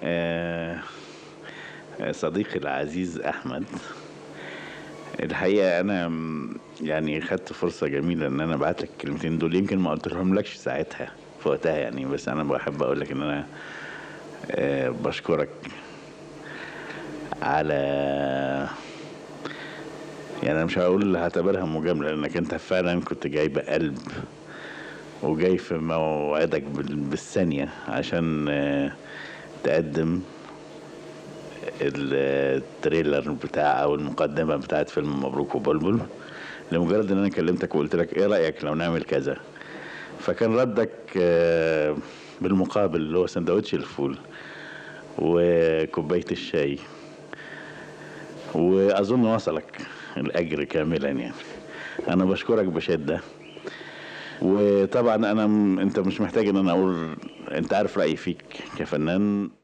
آه، صديقي العزيز احمد الحقيقه انا م- يعني خدت فرصه جميله ان انا ابعت لك الكلمتين دول يمكن ما قلت لهم لكش ساعتها في وقتها يعني بس انا بحب اقول لك ان انا آه، بشكرك على يعني انا مش هقول هعتبرها مجامله لانك انت فعلا كنت جاي بقلب وجاي في موعدك بال- بالثانيه عشان آه، تقدم التريلر بتاع او المقدمه بتاعت فيلم مبروك وبلبل لمجرد ان انا كلمتك وقلت لك ايه رايك لو نعمل كذا فكان ردك آه، بالمقابل اللي هو سندوتش الفول وكوبايه الشاي واظن وصلك الاجر كاملا يعني انا بشكرك بشده وطبعا انا م... انت مش محتاج ان انا اقول انت عارف رايي فيك كفنان